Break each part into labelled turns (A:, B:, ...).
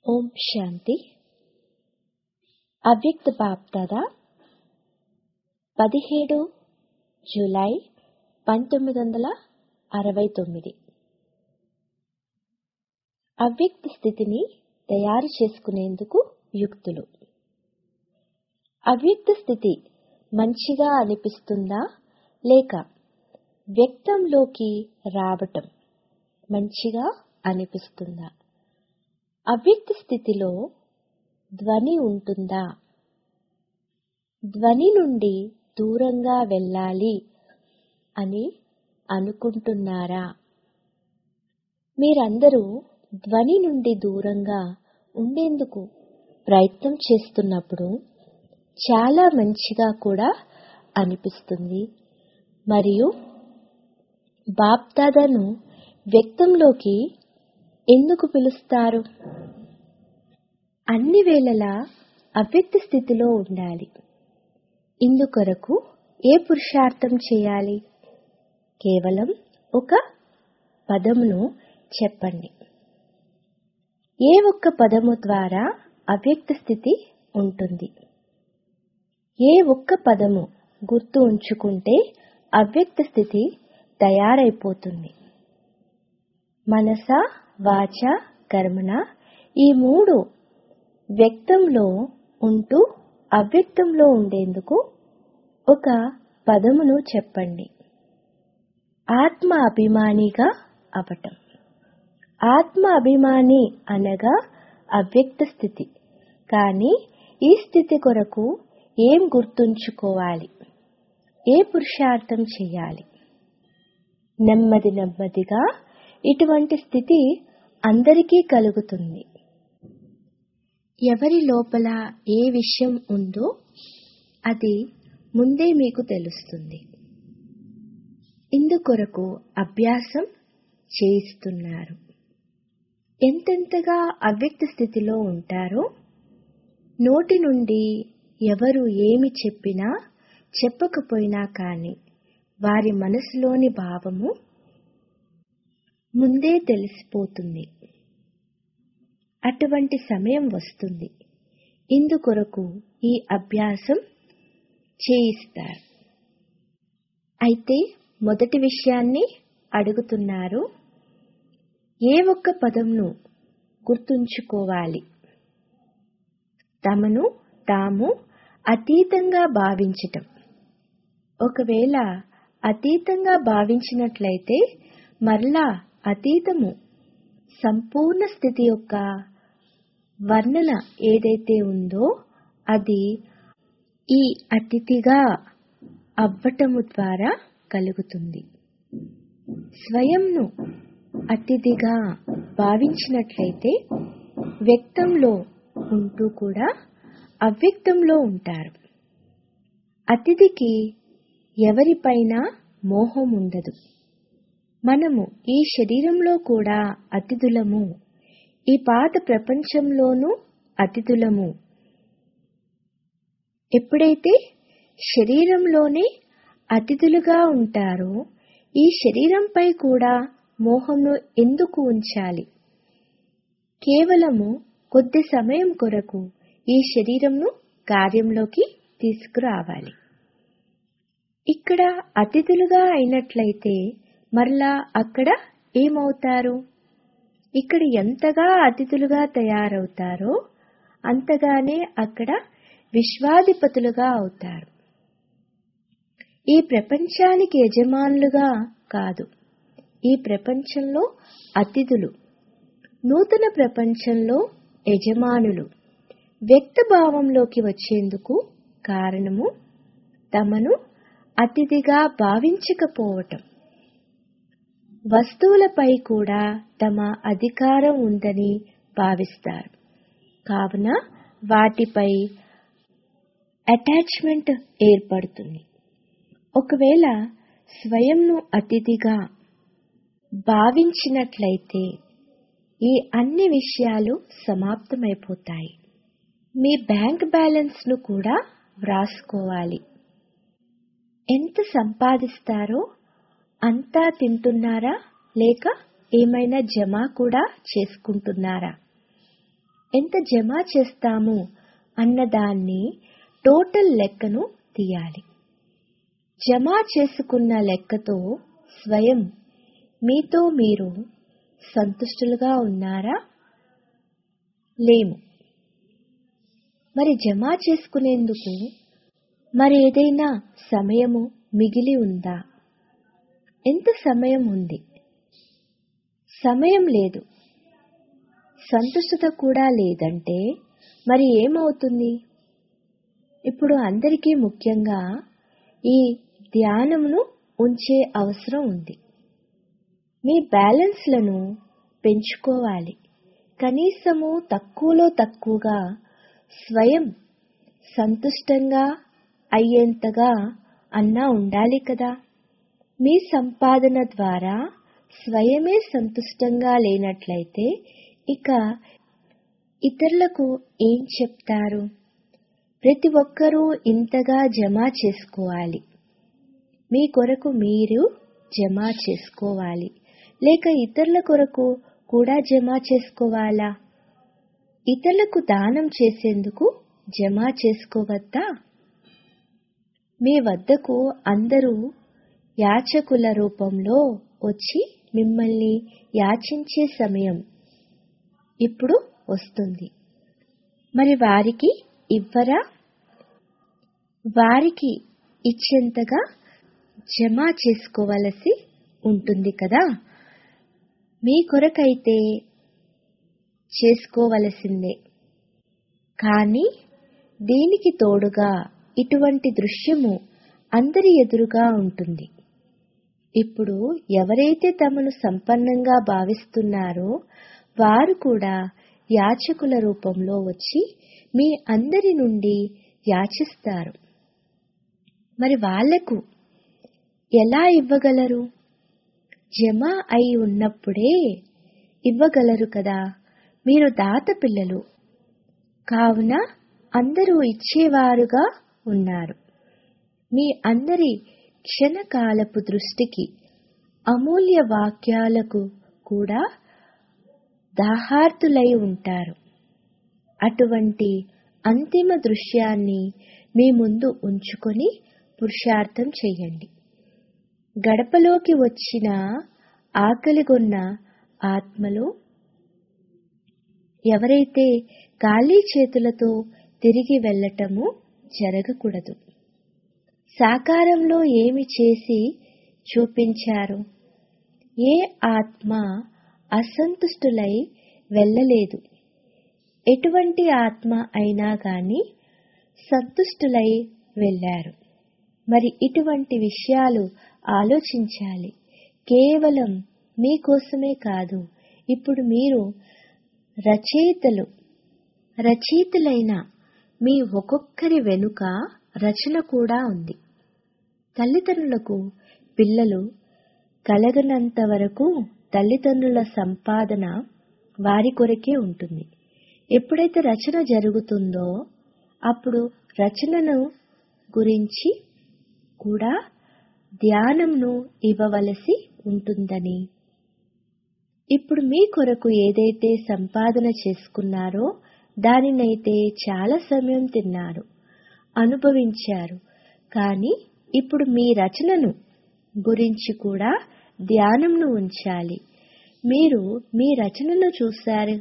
A: ఓం శాంతి అవ్యక్త బాప్దాద పదిహేడు జూలై పంతొమ్మిది వందల అరవై తొమ్మిది అవ్యక్త స్థితిని తయారు చేసుకునేందుకు యుక్తులు అవ్యక్త స్థితి మంచిగా అనిపిస్తుందా లేక వ్యక్తంలోకి రావటం మంచిగా అనిపిస్తుందా అవ్యక్త స్థితిలో ధ్వని ఉంటుందా ధ్వని నుండి దూరంగా వెళ్ళాలి అని అనుకుంటున్నారా మీరందరూ ధ్వని నుండి దూరంగా ఉండేందుకు ప్రయత్నం చేస్తున్నప్పుడు చాలా మంచిగా కూడా అనిపిస్తుంది మరియు బాప్దాదాను వ్యక్తంలోకి ఎందుకు పిలుస్తారు అన్ని వేళలా అవ్యక్త స్థితిలో ఉండాలి ఇందుకొరకు ఏ పురుషార్థం చేయాలి కేవలం ఒక పదమును చెప్పండి ఏ ఒక్క పదము ద్వారా అవ్యక్త స్థితి ఉంటుంది ఏ ఒక్క పదము గుర్తు ఉంచుకుంటే అవ్యక్త స్థితి తయారైపోతుంది మనస వాచ కర్మణ ఈ మూడు వ్యక్తంలో ఉంటూ అవ్యక్తంలో ఉండేందుకు ఒక పదమును చెప్పండి ఆత్మ అభిమానిగా అవటం ఆత్మ అభిమాని అనగా అవ్యక్త స్థితి కానీ ఈ స్థితి కొరకు ఏం గుర్తుంచుకోవాలి ఏ పురుషార్థం చేయాలి నెమ్మది నెమ్మదిగా ఇటువంటి స్థితి అందరికీ కలుగుతుంది ఎవరి లోపల ఏ విషయం ఉందో అది ముందే మీకు తెలుస్తుంది ఇందుకొరకు అభ్యాసం చేయిస్తున్నారు ఎంతెంతగా అవ్యక్త స్థితిలో ఉంటారో నోటి నుండి ఎవరు ఏమి చెప్పినా చెప్పకపోయినా కానీ వారి మనసులోని భావము ముందే తెలిసిపోతుంది అటువంటి సమయం వస్తుంది ఇందుకొరకు ఈ అభ్యాసం చేయిస్తారు అయితే మొదటి విషయాన్ని అడుగుతున్నారు ఏ ఒక్క పదంను గుర్తుంచుకోవాలి తమను తాము అతీతంగా భావించటం ఒకవేళ అతీతంగా భావించినట్లయితే మరలా అతీతము సంపూర్ణ స్థితి యొక్క వర్ణన ఏదైతే ఉందో అది ఈ అతిథిగా అవ్వటము ద్వారా కలుగుతుంది స్వయంను అతిథిగా భావించినట్లయితే వ్యక్తంలో ఉంటూ కూడా అవ్యక్తంలో ఉంటారు అతిథికి ఎవరిపైన మోహం ఉండదు మనము ఈ శరీరంలో కూడా అతిథులము ఈ పాత ప్రపంచంలోనూ అతిథులము ఎప్పుడైతే శరీరంలోనే అతిథులుగా ఉంటారో ఈ శరీరంపై కూడా మోహంను ఎందుకు ఉంచాలి కేవలము కొద్ది సమయం కొరకు ఈ శరీరంను కార్యంలోకి తీసుకురావాలి ఇక్కడ అతిథులుగా అయినట్లయితే మరలా అక్కడ ఏమవుతారు ఇక్కడ ఎంతగా అతిథులుగా తయారవుతారో అంతగానే అక్కడ విశ్వాధిపతులుగా అవుతారు ఈ ప్రపంచానికి యజమానులుగా కాదు ఈ ప్రపంచంలో అతిథులు నూతన ప్రపంచంలో యజమానులు వ్యక్త భావంలోకి వచ్చేందుకు కారణము తమను అతిథిగా భావించకపోవటం వస్తువులపై కూడా తమ అధికారం ఉందని భావిస్తారు కావున వాటిపై అటాచ్మెంట్ ఏర్పడుతుంది ఒకవేళ స్వయంను అతిథిగా భావించినట్లయితే ఈ అన్ని విషయాలు సమాప్తమైపోతాయి మీ బ్యాంక్ బ్యాలెన్స్ను కూడా వ్రాసుకోవాలి ఎంత సంపాదిస్తారో అంతా తింటున్నారా లేక ఏమైనా జమ కూడా చేసుకుంటున్నారా ఎంత జమ చేస్తాము అన్నదాన్ని టోటల్ లెక్కను తీయాలి జమ చేసుకున్న లెక్కతో స్వయం మీతో మీరు సంతుష్టులుగా ఉన్నారా లేము మరి జమ చేసుకునేందుకు మరి ఏదైనా సమయము మిగిలి ఉందా ఎంత సమయం ఉంది సమయం లేదు సంతుష్టత కూడా లేదంటే మరి ఏమవుతుంది ఇప్పుడు అందరికీ ముఖ్యంగా ఈ ధ్యానమును ఉంచే అవసరం ఉంది మీ బ్యాలెన్స్లను పెంచుకోవాలి కనీసము తక్కువలో తక్కువగా స్వయం సంతుష్టంగా అయ్యేంతగా అన్నా ఉండాలి కదా మీ సంపాదన ద్వారా స్వయమే సంతుష్టంగా లేనట్లయితే ఇక ఇతరులకు ఏం చెప్తారు ప్రతి ఒక్కరూ ఇంతగా జమ చేసుకోవాలి మీ కొరకు మీరు జమ చేసుకోవాలి లేక ఇతరుల కొరకు కూడా జమ చేసుకోవాలా ఇతరులకు దానం చేసేందుకు జమ చేసుకోవద్దా మీ వద్దకు అందరూ యాచకుల రూపంలో వచ్చి మిమ్మల్ని యాచించే సమయం ఇప్పుడు వస్తుంది మరి వారికి ఇవ్వరా వారికి ఇచ్చేంతగా జమ చేసుకోవలసి ఉంటుంది కదా మీ కొరకైతే చేసుకోవలసిందే కానీ దీనికి తోడుగా ఇటువంటి దృశ్యము అందరి ఎదురుగా ఉంటుంది ఇప్పుడు ఎవరైతే తమను సంపన్నంగా భావిస్తున్నారో వారు కూడా యాచకుల రూపంలో వచ్చి మీ అందరి నుండి యాచిస్తారు మరి వాళ్లకు ఎలా ఇవ్వగలరు జమ అయి ఉన్నప్పుడే ఇవ్వగలరు కదా మీరు దాత పిల్లలు కావున అందరూ ఇచ్చేవారుగా ఉన్నారు మీ అందరి క్షణకాలపు దృష్టికి అమూల్య వాక్యాలకు కూడా దాహార్తులై ఉంటారు అటువంటి అంతిమ దృశ్యాన్ని మీ ముందు ఉంచుకొని పురుషార్థం చెయ్యండి గడపలోకి వచ్చిన ఆకలిగొన్న ఆత్మలు ఎవరైతే ఖాళీ చేతులతో తిరిగి వెళ్ళటము జరగకూడదు సాకారంలో ఏమి చేసి చూపించారు ఏ ఆత్మ అసంతుష్టులై వెళ్ళలేదు ఎటువంటి ఆత్మ అయినా గాని సంతుష్టులై వెళ్ళారు మరి ఇటువంటి విషయాలు ఆలోచించాలి కేవలం మీకోసమే కాదు ఇప్పుడు మీరు రచయితలు రచయితలైన మీ ఒక్కొక్కరి వెనుక రచన కూడా ఉంది తల్లిదండ్రులకు పిల్లలు కలగనంత వరకు తల్లిదండ్రుల సంపాదన వారి కొరకే ఉంటుంది ఎప్పుడైతే రచన జరుగుతుందో అప్పుడు రచనను గురించి కూడా ధ్యానంను ఇవ్వవలసి ఉంటుందని ఇప్పుడు మీ కొరకు ఏదైతే సంపాదన చేసుకున్నారో దానినైతే చాలా సమయం తిన్నారు అనుభవించారు కానీ ఇప్పుడు మీ రచనను గురించి కూడా ధ్యానంను ఉంచాలి మీరు మీ రచనను చూశారు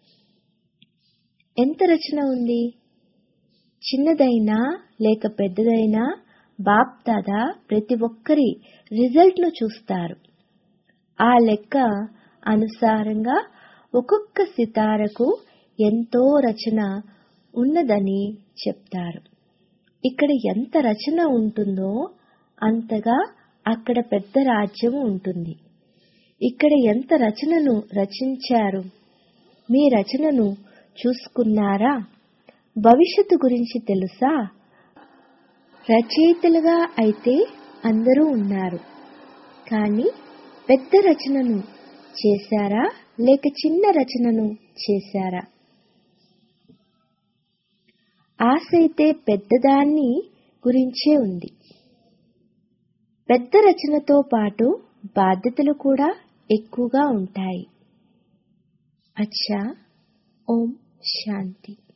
A: ఎంత రచన ఉంది చిన్నదైనా లేక పెద్దదైనా బాప్ దాదా ప్రతి ఒక్కరి రిజల్ట్ను చూస్తారు ఆ లెక్క అనుసారంగా ఒక్కొక్క సితారకు ఎంతో రచన ఉన్నదని చెప్తారు ఇక్కడ ఎంత రచన ఉంటుందో అంతగా అక్కడ పెద్ద రాజ్యం ఉంటుంది ఇక్కడ ఎంత రచనను రచించారు మీ రచనను చూసుకున్నారా భవిష్యత్తు గురించి తెలుసా రచయితలుగా అయితే అందరూ ఉన్నారు కానీ పెద్ద రచనను చేశారా లేక చిన్న రచనను చేశారా ఆశ అయితే పెద్దదాన్ని గురించే ఉంది పెద్ద రచనతో పాటు బాధ్యతలు కూడా ఎక్కువగా ఉంటాయి అచ్చా ఓం శాంతి